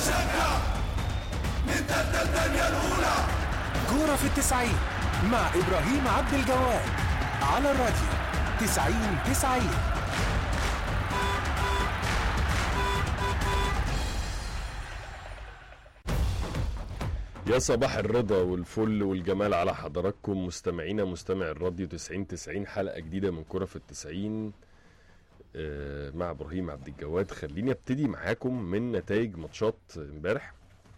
كورة في التسعين مع إبراهيم عبد الجواد على الراديو تسعين تسعين يا صباح الرضا والفل والجمال على حضراتكم مستمعينا مستمع الراديو 90 90 حلقة جديدة من كرة في التسعين آه، مع ابراهيم عبد الجواد خليني ابتدي معاكم من نتائج ماتشات امبارح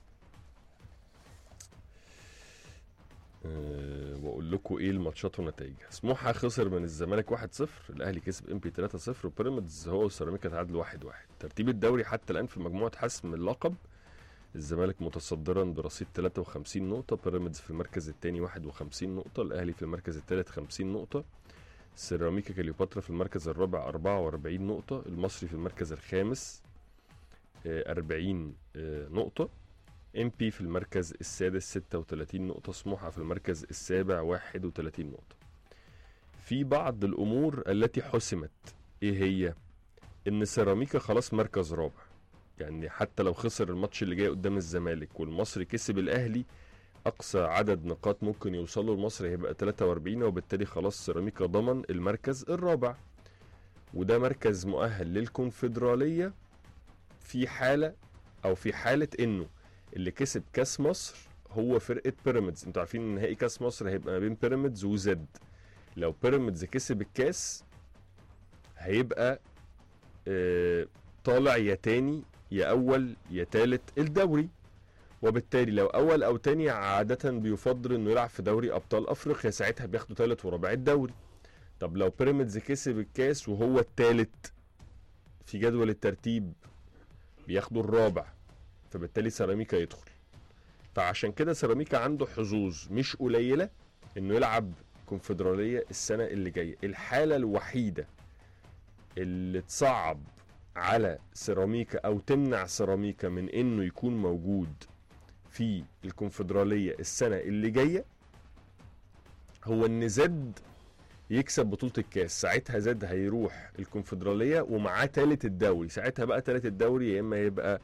آه، واقول لكم ايه الماتشات ونتائجها سموحه خسر من الزمالك 1-0 الاهلي كسب ام بي 3-0 وبيراميدز هو والسيراميكا تعادلوا 1-1 ترتيب الدوري حتى الان في مجموعه حسم اللقب الزمالك متصدرا برصيد 53 نقطة بيراميدز في المركز الثاني 51 نقطة الأهلي في المركز الثالث 50 نقطة سيراميكا كليوباترا في المركز الرابع 44 نقطة المصري في المركز الخامس آه، 40 آه، نقطة ام بي في المركز السادس 36 نقطة سموحة في المركز السابع 31 نقطة في بعض الأمور التي حسمت إيه هي؟ إن سيراميكا خلاص مركز رابع يعني حتى لو خسر الماتش اللي جاي قدام الزمالك والمصري كسب الأهلي اقصى عدد نقاط ممكن يوصلوا المصري هيبقى 43 وبالتالي خلاص سيراميكا ضمن المركز الرابع وده مركز مؤهل للكونفدراليه في حاله او في حاله انه اللي كسب كاس مصر هو فرقه بيراميدز انتوا عارفين ان نهائي كاس مصر هيبقى ما بين بيراميدز وزد لو بيراميدز كسب الكاس هيبقى آه طالع يا تاني يا اول يا تالت الدوري وبالتالي لو اول او تاني عاده بيفضل انه يلعب في دوري ابطال افريقيا ساعتها بياخدوا تالت ورابع الدوري طب لو بيراميدز كسب الكاس وهو التالت في جدول الترتيب بياخدوا الرابع فبالتالي سيراميكا يدخل فعشان كده سيراميكا عنده حظوظ مش قليله انه يلعب كونفدراليه السنه اللي جايه الحاله الوحيده اللي تصعب على سيراميكا او تمنع سيراميكا من انه يكون موجود في الكونفدراليه السنه اللي جايه هو ان زد يكسب بطوله الكاس ساعتها زد هيروح الكونفدراليه ومعاه تالت الدوري ساعتها بقى تالت الدوري يا اما يبقى